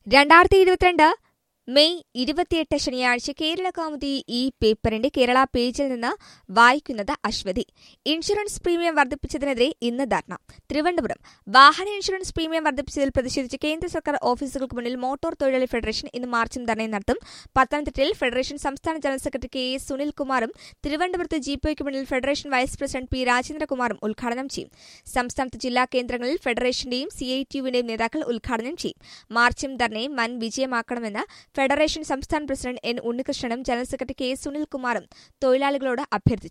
രണ്ടായിരത്തി ഇരുപത്തിരണ്ട് മെയ് ഇരുപത്തിയെട്ട് ശനിയാഴ്ച കേരള കൗമുദി ഈ പേപ്പറിന്റെ കേരള പേജിൽ നിന്ന് വായിക്കുന്നത് അശ്വതി ഇൻഷുറൻസ് പ്രീമിയം വർദ്ധിപ്പിച്ചതിനെതിരെ ഇന്ന് ധർണ തിരുവനന്തപുരം വാഹന ഇൻഷുറൻസ് പ്രീമിയം വർദ്ധിപ്പിച്ചതിൽ പ്രതിഷേധിച്ച് കേന്ദ്ര സർക്കാർ ഓഫീസുകൾക്ക് മുന്നിൽ മോട്ടോർ തൊഴിലാളി ഫെഡറേഷൻ ഇന്ന് മാർച്ചും ധർണയും നടത്തും പത്തനംതിട്ടയിൽ ഫെഡറേഷൻ സംസ്ഥാന ജനറൽ സെക്രട്ടറി കെ എസ് സുനിൽകുമാറും തിരുവനന്തപുരത്ത് ജിപിഒയ്ക്ക് മുന്നിൽ ഫെഡറേഷൻ വൈസ് പ്രസിഡന്റ് പി രാജേന്ദ്രകുമാറും ഉദ്ഘാടനം ചെയ്യും സംസ്ഥാനത്ത് ജില്ലാ കേന്ദ്രങ്ങളിൽ ഫെഡറേഷന്റെയും സി ഐ ടിയുവിന്റെയും നേതാക്കൾ ഉദ്ഘാടനം ചെയ്യും മാർച്ചും ധർണയും വൻ വിജയമാക്കണമെന്ന് ഫെഡറേഷൻ സംസ്ഥാന പ്രസിഡന്റ് എൻ ഉണ്ണികൃഷ്ണനും ജനറൽ സെക്രട്ടറി കെ സുനിൽകുമാറും തൊഴിലാളികളോട് അഭ്യർത്ഥിച്ചു